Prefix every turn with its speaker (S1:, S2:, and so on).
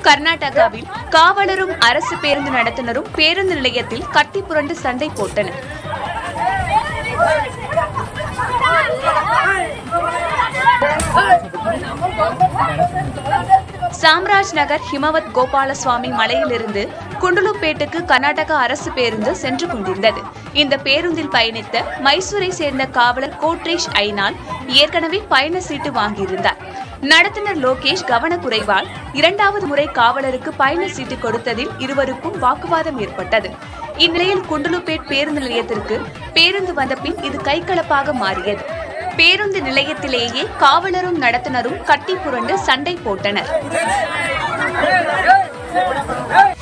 S1: கர்நாடகாவில் காவலரும் அரசு பேருந்து நடத்துனரும் பேருந்து நிலையத்தில் கட்டி புரண்டு சண்டை போட்டனர் சாம்ராஜ் நகர் ஹிமவத் கோபாலசுவாமி மலையிலிருந்து குண்டுலுப்பேட்டுக்கு கர்நாடக அரசு பேருந்து சென்று கொண்டிருந்தது இந்த பேருந்தில் பயணித்த மைசூரை சேர்ந்த காவலர் கோட்ரேஷ் ஐனால் ஏற்கனவே பயண சீட்டு வாங்கியிருந்தார் நடத்துனர் லோகேஷ் கவனக்குறைவால் இரண்டாவது முறை காவலருக்கு பயண சீட்டு கொடுத்ததில் இருவருக்கும் வாக்குவாதம் ஏற்பட்டது இந்நிலையில் குண்டுலுப்பேட் பேருந்து நிலையத்திற்கு பேருந்து வந்த பின் இது கைகலப்பாக மாறியது பேருந்து நிலையத்திலேயே காவலரும் நடத்துனரும் கட்டி புரண்டு சண்டை போட்டனர்